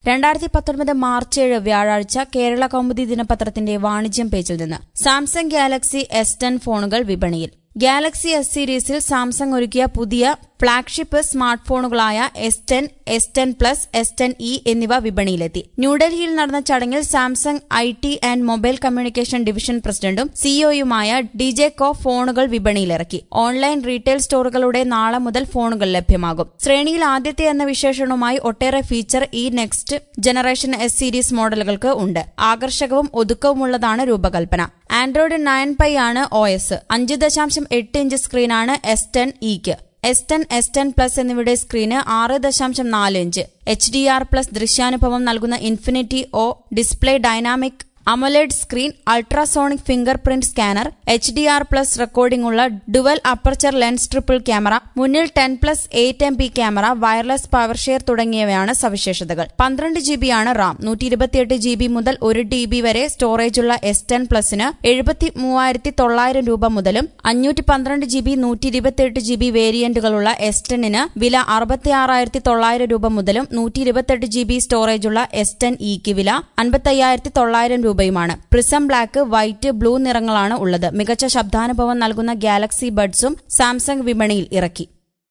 രണ്ടായിരത്തി പത്തൊൻപത് മാർച്ച് ഏഴ് വ്യാഴാഴ്ച കേരള കൗമുദി ദിനപത്രത്തിന്റെ വാണിജ്യം പേജിൽ നിന്ന് സാംസങ് ഗാലക്സി എസ് ടെൻ ഫോണുകൾ വിപണിയിൽ ഗാലക്സി എസ് സീരീസിൽ സാംസങ് ഒരുക്കിയ പുതിയ ഫ്ളാഗ്ഷിപ്പ് സ്മാർട്ട് ഫോണുകളായ S ten S ten plus S ten E എന്നിവ വിപണിയിലെത്തി ന്യൂഡൽഹിയിൽ നടന്ന ചടങ്ങിൽ Samsung I T and mobile communication division പ്രസിഡന്റും സിഇഒയുമായ ഡി ജെ കോ ഫോണുകൾ വിപണിയിലിറക്കി ഓൺലൈൻ റീറ്റെയിൽ സ്റ്റോറുകളുടെ നാളെ മുതൽ ഫോണുകൾ ലഭ്യമാകും ശ്രേണിയിൽ ആദ്യത്തെ എന്ന വിശേഷണവുമായി ഒട്ടേറെ ഫീച്ചർ ഈ നെക്സ്റ്റ് ജനറേഷൻ എസ് സീരീസ് മോഡലുകൾക്ക് ഉണ്ട് ആകർഷകവും ഒതുക്കവുമുള്ളതാണ് രൂപകൽപ്പന ആൻഡ്രോയിഡ് നയൻ പൈ ആണ് ഒ എസ് അഞ്ച് ദശാംശം എട്ട് ഇഞ്ച് സ്ക്രീനാണ് എസ് ടെൻ ഇക്ക് S ten S ten plus എന്നിവയുടെ സ്ക്രീന് ആറ് ദശാംശം നാല് inch H D R plus ദൃശ്യാനുഭവം നൽകുന്ന infinity O display dynamic AMOLED screen ultrasonic fingerprint scanner H D R plus recording ഉള്ള dual aperture lens triple camera മുന്നിൽ ten plus eight M P camera wireless power share തുടങ്ങിയവയാണ് സവിശേഷതകൾ പന്ത്രണ്ട് G B ആണ് റാം നൂറ്റി ഇരുപത്തിയെട്ട് G B മുതൽ ഒരു ഡി ബി വരെ സ്റ്റോറേജുള്ള എസ് ടെൻ പ്ലസിന് എഴുപത്തി മൂവായിരത്തി തൊള്ളായിരം രൂപ മുതലും അഞ്ഞൂറ്റി പന്ത്രണ്ട് ജി ബി നൂറ്റി ഇരുപത്തിയെട്ട് ജി ബി വേരിയന്റുകളുള്ള എസ് ടെന്നിന് വില അറുപത്തി ആറായിരത്തി തൊള്ളായിരം രൂപ മുതലും നൂറ്റി ഇരുപത്തെട്ട് ജി ബി സ്റ്റോറേജുള്ള എസ് ടെൻ ഇക്ക് വില അൻപത്തയ്യായിരത്തി തൊള്ളായിരം രൂപയുമാണ് പ്രിസം ബ്ലാക്ക് വൈറ്റ് ബ്ലൂ നിറങ്ങളാണ് ഉള്ളത് മികച്ച ശബ്ദാനുഭവം നൽകുന്ന ഗാലക്സി ബഡ്സും സാംസങ് വിപണിയിൽ ഇറക്കി